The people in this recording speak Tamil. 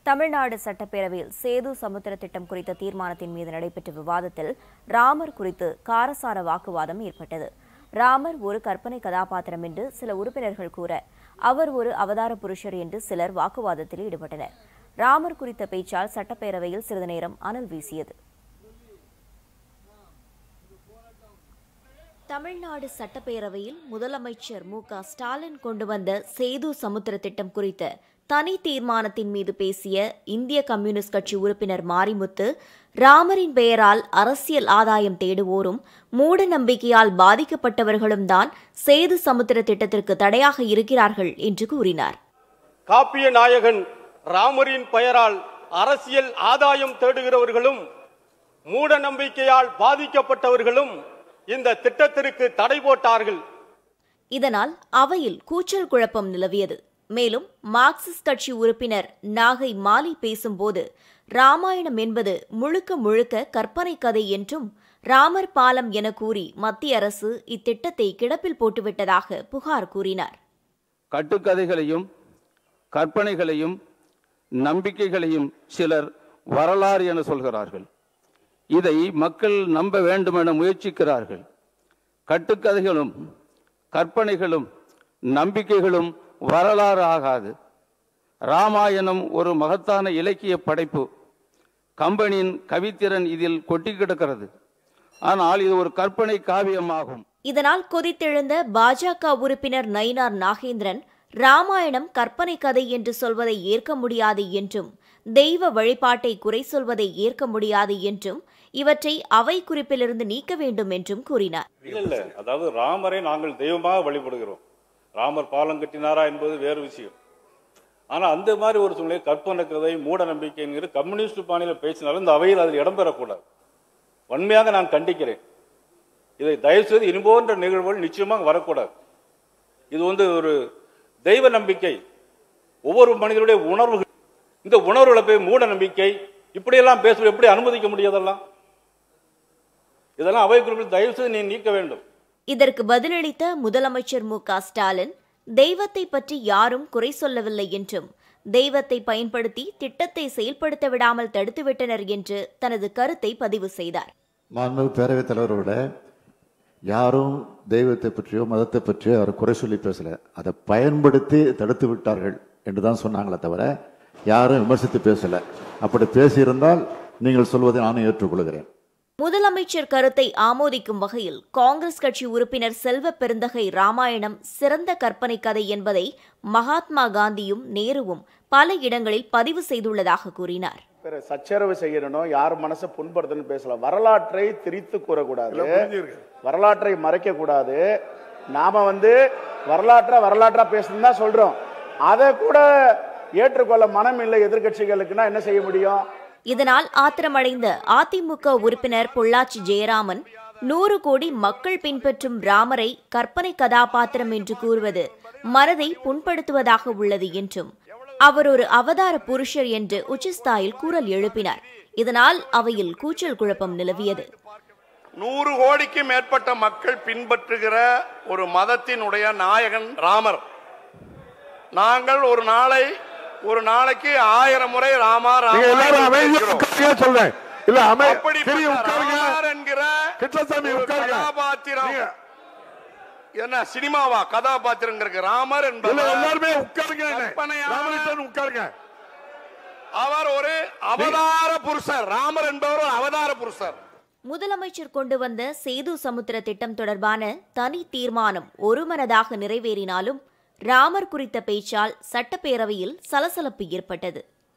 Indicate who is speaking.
Speaker 1: தமிழ்நாடு சட்டப்பேரவையில் சேது சமுத்திர திட்டம் குறித்த தீர்மானத்தின் மீது நடைபெற்ற விவாதத்தில் ராமர் குறித்து காரசார வாக்குவாதம் ஏற்பட்டது ராமர் ஒரு கற்பனை கதாபாத்திரம் என்று சில உறுப்பினர்கள் கூற அவர் ஒரு அவதார புருஷர் என்று சிலர் வாக்குவாதத்தில் ஈடுபட்டனர் ராமர் குறித்த பேச்சால் சட்டப்பேரவையில் சிறிது நேரம் அனல் வீசியது தமிழ்நாடு சட்டப்பேரவையில் முதலமைச்சர் மு க ஸ்டாலின் கொண்டு வந்த சேது சமுத்திர திட்டம் குறித்த தனி தீர்மானத்தின் மீது பேசிய இந்திய கம்யூனிஸ்ட் கட்சி உறுப்பினர் மாரிமுத்து ராமரின் பெயரால் அரசியல் ஆதாயம் தேடுவோரும் மூட நம்பிக்கையால் பாதிக்கப்பட்டவர்களும் தான் சேது சமுத்திர திட்டத்திற்கு தடையாக இருக்கிறார்கள் என்று கூறினார்
Speaker 2: காப்பிய நாயகன் ராமரின் பெயரால் அரசியல் ஆதாயம் தேடுகிறவர்களும் மூட நம்பிக்கையால் பாதிக்கப்பட்டவர்களும் இந்த திட்டத்திற்கு தடை போட்டார்கள்
Speaker 1: இதனால் அவையில் கூச்சல் குழப்பம் நிலவியது மேலும் மார்க்சிஸ்ட் கட்சி உறுப்பினர் நாகை மாலி பேசும்போது ராமாயணம் என்பது முழுக்க முழுக்க கற்பனை கதை என்றும் ராமர் பாலம் என கூறி மத்திய அரசு இத்திட்டத்தை கிடப்பில் போட்டுவிட்டதாக புகார் கூறினார்
Speaker 3: கட்டுக்கதைகளையும் கற்பனைகளையும் நம்பிக்கைகளையும் சிலர் வரலாறு என சொல்கிறார்கள் இதை மக்கள் நம்ப வேண்டுமென முயற்சிக்கிறார்கள் கட்டுக்கதைகளும் கற்பனைகளும் நம்பிக்கைகளும் வரலாறு ஆகாது ராமாயணம் ஒரு மகத்தான இலக்கிய படைப்பு கம்பனின் கவித்திறன் இதில் கொட்டி கிடக்கிறது ஆனால் இது ஒரு கற்பனை காவியமாகும்
Speaker 1: இதனால் கொதித்தெழுந்த பாஜக உறுப்பினர் நயினார் நாகேந்திரன் ராமாயணம் கற்பனை கதை என்று சொல்வதை ஏற்க முடியாது என்றும் தெய்வ வழிபாட்டை குறை சொல்வதை ஏற்க முடியாது என்றும் இவற்றை அவை குறிப்பிலிருந்து நீக்க வேண்டும் என்றும் கூறினார்
Speaker 4: இல்ல இல்ல அதாவது ராமரை நாங்கள் தெய்வமாக வழிபடுகிறோம் ராமர் பாலம் கட்டினாரா என்பது வேறு விஷயம் ஆனா அந்த மாதிரி ஒரு சூழ்நிலை கற்பனை கதை மூட நம்பிக்கை என்கிற கம்யூனிஸ்ட் பாணியில பேசினாலும் இந்த அவையில் அதில் இடம்பெறக்கூடாது வன்மையாக நான் கண்டிக்கிறேன் இதை தயவு செய்து இனிபோன்ற நிகழ்வுகள் நிச்சயமாக வரக்கூடாது இது வந்து ஒரு தெய்வ நம்பிக்கை ஒவ்வொரு மனிதனுடைய உணர்வுகள் இந்த உணர்வுகளை போய் மூட நம்பிக்கை இப்படியெல்லாம் பேசுவது எப்படி அனுமதிக்க முடியாதெல்லாம் இதெல்லாம் அவை குறிப்பில் தயவு செய்து நீ நீக்க வேண்டும்
Speaker 1: இதற்கு பதிலளித்த முதலமைச்சர் மு க ஸ்டாலின் தெய்வத்தை பற்றி யாரும் குறை சொல்லவில்லை என்றும் தெய்வத்தை பயன்படுத்தி திட்டத்தை செயல்படுத்த விடாமல் தடுத்துவிட்டனர் என்று தனது கருத்தை பதிவு செய்தார்
Speaker 5: மாண்புமிகு பேரவைத் தலைவரோட யாரும் தெய்வத்தை பற்றியோ மதத்தை பற்றியோ அவர் குறை சொல்லி பேசல அதை பயன்படுத்தி தடுத்து விட்டார்கள் என்று தான் சொன்னாங்களே தவிர யாரும் விமர்சித்து பேசல அப்படி பேசியிருந்தால் நீங்கள் சொல்வதை நானும் ஏற்றுக்கொள்கிறேன்
Speaker 1: முதலமைச்சர் கருத்தை ஆமோதிக்கும் வகையில் காங்கிரஸ் கட்சி உறுப்பினர் செல்வ பெருந்தகை ராமாயணம் சிறந்த கற்பனை கதை என்பதை மகாத்மா காந்தியும் நேருவும் பல இடங்களில் பதிவு செய்துள்ளதாக கூறினார்
Speaker 6: பிற சச்சரவு செய்யணும் யார் மனசை புண்படுத்தணும் பேசலாம் வரலாற்றை திரித்து கூறக்கூடாது வரலாற்றை மறைக்க கூடாது நாம வந்து வரலாற்றை வரலாற்றா பேசணும் தான் சொல்றோம் அதை கூட ஏற்றுக்கொள்ள மனம் இல்லை எதிர்க்கட்சிகளுக்குன்னா என்ன செய்ய முடியும்
Speaker 1: இதனால் ஆத்திரமடைந்த அதிமுக உறுப்பினர் பொள்ளாச்சி ஜெயராமன் நூறு கோடி மக்கள் பின்பற்றும் ராமரை கற்பனை கதாபாத்திரம் என்று கூறுவது மனதை புண்படுத்துவதாக உள்ளது என்றும் அவர் ஒரு அவதார புருஷர் என்று உச்சஸ்தாயில் குரல் எழுப்பினார் இதனால் அவையில் கூச்சல் குழப்பம் நிலவியது
Speaker 7: நூறு கோடிக்கு மேற்பட்ட மக்கள் பின்பற்றுகிற ஒரு மதத்தினுடைய நாயகன் ராமர் நாங்கள் ஒரு நாளை ஒரு நாளைக்கு ஆயிரம் முறை ராமா ராமா
Speaker 8: நீங்க எல்லாரும்
Speaker 7: என்று
Speaker 8: அமைதியா
Speaker 7: பேசுகிறோம்.
Speaker 8: உட்காருங்க சொல்றேன் இல்ல அமை சரி
Speaker 7: அப்படிப்பட்ட
Speaker 8: உட்காருங்க
Speaker 7: ராமர் என்கிற
Speaker 8: கிருஷ்ணசாமி
Speaker 7: ஒரு
Speaker 8: உட்காருங்க
Speaker 7: கதாபாத்திரம்
Speaker 8: நீங்க-
Speaker 7: என்ன சினிமாவா கதாபாத்திரம் இருக்கு ராமர்
Speaker 8: இல்ல
Speaker 7: என்பவர்
Speaker 8: எல்லாருமே உட்காருங்க
Speaker 7: கற்பனையான-
Speaker 8: ராமகிருஷ்ணன் உட்காருங்க
Speaker 7: அவர் ஒரு அவதார புருஷர் ராமர் என்பவர் ஒரு அவதார புருஷர்
Speaker 1: முதலமைச்சர் கொண்டு வந்த சேது சமுத்திர திட்டம் தொடர்பான தனி தீர்மானம் ஒருமனதாக நிறைவேறினாலும் ராமர் குறித்த பேச்சால் சட்டப்பேரவையில் சலசலப்பு ஏற்பட்டது